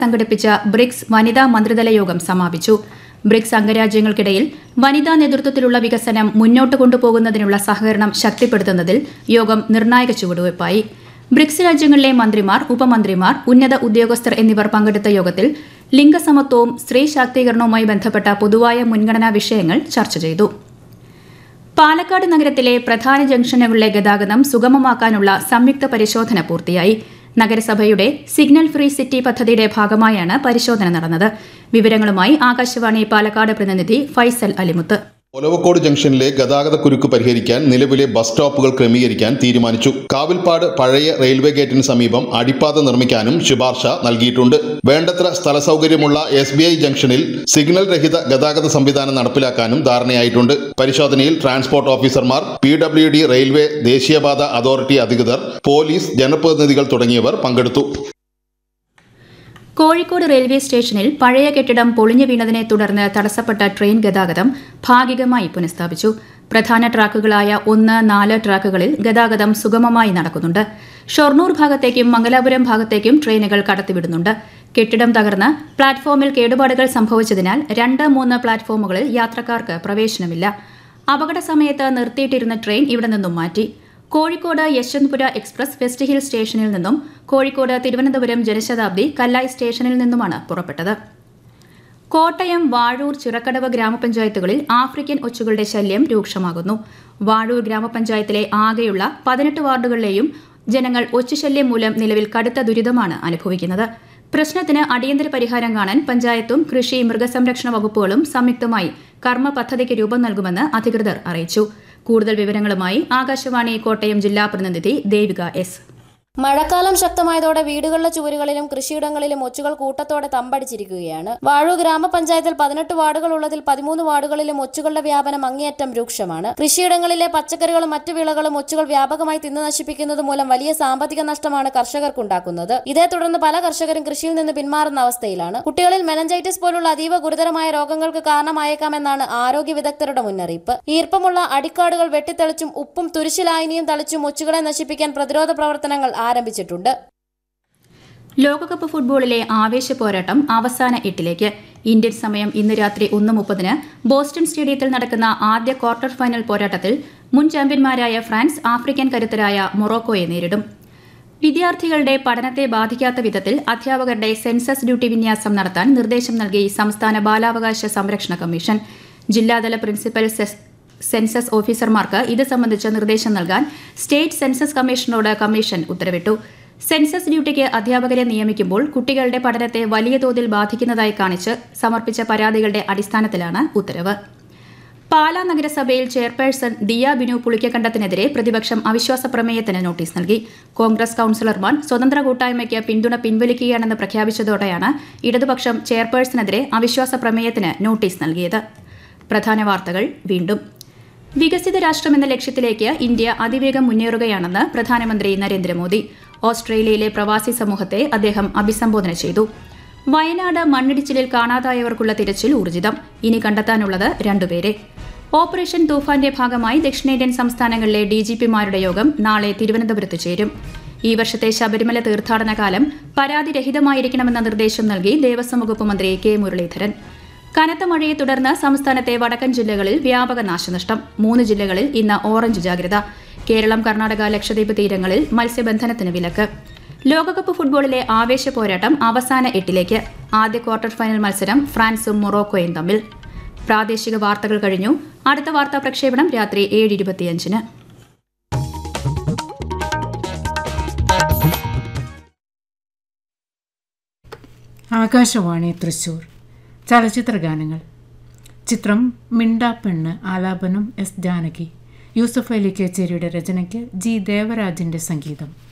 സംഘടിപ്പിച്ച ബ്രിക്സ് വനിതാ മന്ത്രിതല യോഗം സമാപിച്ചു ബ്രിക്സ് അംഗരാജ്യങ്ങൾക്കിടയിൽ വനിതാ നേതൃത്വത്തിലുള്ള വികസനം മുന്നോട്ട് കൊണ്ടുപോകുന്നതിനുള്ള സഹകരണം ശക്തിപ്പെടുത്തുന്നതിൽ യോഗം നിർണായക ചുവടുവയ്പായി ബ്രിക്സ് രാജ്യങ്ങളിലെ മന്ത്രിമാർ ഉപമന്ത്രിമാർ ഉന്നത ഉദ്യോഗസ്ഥർ എന്നിവർ പങ്കെടുത്ത യോഗത്തിൽ ലിംഗസമത്വവും സ്ത്രീ ശാക്തീകരണവുമായി ബന്ധപ്പെട്ട പൊതുവായ മുൻഗണനാ വിഷയങ്ങൾ ചർച്ച ചെയ്തു പാലക്കാട് നഗരത്തിലെ പ്രധാന ജംഗ്ഷനുകളിലെ ഗതാഗതം സുഗമമാക്കാനുള്ള സംയുക്ത പരിശോധന പൂർത്തിയായി നഗരസഭയുടെ സിഗ്നൽ ഫ്രീ സിറ്റി പദ്ധതിയുടെ ഭാഗമായാണ് പരിശോധന നടന്നത് വിവരങ്ങളുമായി ആകാശവാണി പാലക്കാട് പ്രതിനിധി ഫൈസൽ അലിമുത്ത് ഒലവക്കോട് ജംഗ്ഷനിലെ ഗതാഗത കുരുക്ക് പരിഹരിക്കാൻ നിലവിലെ ബസ് സ്റ്റോപ്പുകൾ ക്രമീകരിക്കാൻ തീരുമാനിച്ചു കാവിൽപ്പാട് പഴയ റെയിൽവേ ഗേറ്റിന് സമീപം അടിപ്പാത നിർമ്മിക്കാനും ശുപാർശ നൽകിയിട്ടുണ്ട് വേണ്ടത്ര സ്ഥല സൗകര്യമുള്ള എസ് ബി ഐ ജംഗ്ഷനിൽ സിഗ്നൽ രഹിത ഗതാഗത സംവിധാനം നടപ്പിലാക്കാനും ധാരണയായിട്ടുണ്ട് പരിശോധനയിൽ ട്രാൻസ്പോർട്ട് ഓഫീസർമാർ പി ഡബ്ല്യു ഡി റെയിൽവേ ദേശീയപാത അതോറിറ്റി അധികൃതർ പോലീസ് ജനപ്രതിനിധികൾ തുടങ്ങിയവർ പങ്കെടുത്തു കോഴിക്കോട് റെയിൽവേ സ്റ്റേഷനിൽ പഴയ കെട്ടിടം പൊളിഞ്ഞു വീണതിനെ തുടർന്ന് തടസ്സപ്പെട്ട ട്രെയിൻ ഗതാഗതം ഭാഗികമായി പുനഃസ്ഥാപിച്ചു പ്രധാന ട്രാക്കുകളായ ഒന്ന് നാല് ട്രാക്കുകളിൽ ഗതാഗതം സുഗമമായി നടക്കുന്നുണ്ട് ഷൊർണൂർ ഭാഗത്തേക്കും മംഗലാപുരം ഭാഗത്തേക്കും ട്രെയിനുകൾ കടത്തിവിടുന്നുണ്ട് കെട്ടിടം തകർന്ന് പ്ലാറ്റ്ഫോമിൽ കേടുപാടുകൾ സംഭവിച്ചതിനാൽ രണ്ട് മൂന്ന് പ്ലാറ്റ്ഫോമുകളിൽ യാത്രക്കാർക്ക് പ്രവേശനമില്ല അപകട സമയത്ത് നിർത്തിയിട്ടിരുന്ന ട്രെയിൻ ഇവിടെ നിന്നും മാറ്റി Kozhikode Yeshwantpur express west hill സ്റ്റേഷനിൽ നിന്നും കോഴിക്കോട് തിരുവനന്തപുരം ജനശതാബ്ദി കല്ലായി സ്റ്റേഷനിൽ നിന്നുമാണ് പുറപ്പെട്ടത് കോട്ടയം വാഴൂർ ചിറക്കടവ് ഗ്രാമപഞ്ചായത്തുകളിൽ ആഫ്രിക്കൻ ഒച്ചുകളുടെ ശല്യം രൂക്ഷമാകുന്നു വാഴൂർ ഗ്രാമപഞ്ചായത്തിലെ ആകെയുള്ള പതിനെട്ട് വാർഡുകളിലെയും ജനങ്ങൾ ഒച്ചുശല്യം മൂലം നിലവിൽ കടുത്ത ദുരിതമാണ് അനുഭവിക്കുന്നത് പ്രശ്നത്തിന് അടിയന്തര പരിഹാരം കാണാൻ പഞ്ചായത്തും കൃഷി മൃഗസംരക്ഷണ വകുപ്പുകളും സംയുക്തമായി കർമ്മ പദ്ധതിക്ക് രൂപം നൽകുമെന്ന് അധികൃതർ അറിയിച്ചു കൂടുതൽ വിവരങ്ങളുമായി ആകാശവാണി കോട്ടയം ജില്ലാ പ്രതിനിധി ദേവിക എസ് മഴക്കാലം ശക്തമായതോടെ വീടുകളിലെ ചുവരുകളിലും കൃഷിയിടങ്ങളിലും ഒച്ചുകൾ കൂട്ടത്തോടെ തമ്പടിച്ചിരിക്കുകയാണ് വാഴൂർ ഗ്രാമപഞ്ചായത്തിൽ പതിനെട്ട് വാർഡുകൾ ഉള്ളതിൽ പതിമൂന്ന് വാർഡുകളിലും ഒച്ചുകളുടെ വ്യാപനം അങ്ങേയറ്റം രൂക്ഷമാണ് കൃഷിയിടങ്ങളിലെ പച്ചക്കറികളും മറ്റു വിളകളും ഒച്ചുകൾ വ്യാപകമായി തിന്നു നശിപ്പിക്കുന്നത് മൂലം വലിയ സാമ്പത്തിക നഷ്ടമാണ് കർഷകർക്കുണ്ടാക്കുന്നത് ഇതേ തുടർന്ന് പല കർഷകരും കൃഷിയിൽ നിന്ന് പിന്മാറുന്ന അവസ്ഥയിലാണ് കുട്ടികളിൽ മെനഞ്ചൈറ്റിസ് പോലുള്ള അതീവ ഗുരുതരമായ രോഗങ്ങൾക്ക് കാരണമായേക്കാമെന്നാണ് ആരോഗ്യ വിദഗ്ധരുടെ മുന്നറിയിപ്പ് ഈർപ്പമുള്ള അടിക്കാടുകൾ വെട്ടിത്തെളിച്ചും ഉപ്പും തുരിശിലായനിയും തളിച്ചും ഒച്ചുകളെ നശിപ്പിക്കാൻ പ്രതിരോധ പ്രവർത്തനങ്ങൾ ആരംഭിച്ചിട്ടുണ്ട് ലോകകപ്പ് ഫുട്ബോളിലെ ആവേശ പോരാട്ടം അവസാന എട്ടിലേക്ക് ഇന്ത്യൻ സമയം ഇന്ന് രാത്രി ഒന്ന് മുപ്പതിന് ബോസ്റ്റൺ സ്റ്റേഡിയത്തിൽ നടക്കുന്ന ആദ്യ ക്വാർട്ടർ ഫൈനൽ പോരാട്ടത്തിൽ മുൻ ചാമ്പ്യന്മാരായ ഫ്രാൻസ് ആഫ്രിക്കൻ കരുത്തരായ മൊറോക്കോയെ നേരിടും വിദ്യാർത്ഥികളുടെ പഠനത്തെ ബാധിക്കാത്ത വിധത്തിൽ അധ്യാപകരുടെ സെൻസസ് ഡ്യൂട്ടി വിന്യാസം നടത്താൻ നിർദ്ദേശം നൽകി സംസ്ഥാന ബാലാവകാശ സംരക്ഷണ കമ്മീഷൻ ജില്ലാതല പ്രിൻസിപ്പൽ സെസ് സെൻസസ് ഓഫീസർമാർക്ക് ഇത് സംബന്ധിച്ച നിർദ്ദേശം നൽകാൻ സ്റ്റേറ്റ് സെൻസസ് കമ്മീഷനോട് കമ്മീഷൻ ഉത്തരവിട്ടു സെൻസസ് ഡ്യൂട്ടിക്ക് അധ്യാപകരെ നിയമിക്കുമ്പോൾ കുട്ടികളുടെ പഠനത്തെ വലിയ തോതിൽ ബാധിക്കുന്നതായി കാണിച്ച് സമർപ്പിച്ച പരാതികളുടെ അടിസ്ഥാനത്തിലാണ് ഉത്തരവ് പാലാ നഗരസഭയിൽ ചെയർപേഴ്സൺ ദിയ ബിനു പുളിക്കക്കണ്ടത്തിനെതിരെ പ്രതിപക്ഷം അവിശ്വാസ പ്രമേയത്തിന് നോട്ടീസ് നൽകി കോൺഗ്രസ് കൌൺസിലർമാർ സ്വതന്ത്ര കൂട്ടായ്മയ്ക്ക് പിന്തുണ പിൻവലിക്കുകയാണെന്ന് പ്രഖ്യാപിച്ചതോടെയാണ് ഇടതുപക്ഷം ചെയർപേഴ്സണെതിരെ അവിശ്വാസ പ്രമേയത്തിന് നോട്ടീസ് നൽകിയത് പ്രധാന വാർത്തകൾ വീണ്ടും വികസിത രാഷ്ട്രമെന്ന ലക്ഷ്യത്തിലേക്ക് ഇന്ത്യ അതിവേഗം മുന്നേറുകയാണെന്ന് പ്രധാനമന്ത്രി നരേന്ദ്രമോദി ഓസ്ട്രേലിയയിലെ പ്രവാസി സമൂഹത്തെ അദ്ദേഹം അഭിസംബോധന ചെയ്തു വയനാട് മണ്ണിടിച്ചിലിൽ കാണാതായവർക്കുള്ള തിരച്ചിൽ ഊർജിതം ഇനി കണ്ടെത്താനുള്ളത് രണ്ടുപേരെ ഓപ്പറേഷൻ തൂഫാന്റെ ഭാഗമായി ദക്ഷിണേന്ത്യൻ സംസ്ഥാനങ്ങളിലെ ഡിജിപിമാരുടെ യോഗം നാളെ തിരുവനന്തപുരത്ത് ചേരും ഈ വർഷത്തെ ശബരിമല തീർത്ഥാടന കാലം പരാതിരഹിതമായിരിക്കണമെന്ന നിർദ്ദേശം നൽകി ദേവസ്വം വകുപ്പ് മന്ത്രി കെ മുരളീധരൻ കനത്ത മഴയെ തുടർന്ന് സംസ്ഥാനത്തെ വടക്കൻ ജില്ലകളിൽ വ്യാപക നാശനഷ്ടം മൂന്ന് ജില്ലകളിൽ ഇന്ന് ഓറഞ്ച് ജാഗ്രത കേരളം കർണാടക ലക്ഷദ്വീപ് തീരങ്ങളിൽ മത്സ്യബന്ധനത്തിന് വിലക്ക് ലോകകപ്പ് ഫുട്ബോളിലെ ആവേശ പോരാട്ടം അവസാന എട്ടിലേക്ക് ആദ്യ ക്വാർട്ടർ ഫൈനൽ മത്സരം ഫ്രാൻസും മൊറോക്കോയും തമ്മിൽ പ്രാദേശിക വാർത്തകൾ കഴിഞ്ഞു അടുത്ത വാർത്താ പ്രക്ഷേപണം രാത്രി ഏഴ് ഇരുപത്തിയഞ്ചിന് ആകാശവാണി തൃശൂർ ചലച്ചിത്ര ഗാനങ്ങൾ ചിത്രം മിണ്ടാപ്പെണ്ണ് ആലാപനം എസ് ജാനകി യൂസഫ് അലി കേച്ചേരിയുടെ രചനയ്ക്ക് ജി ദേവരാജിൻ്റെ സംഗീതം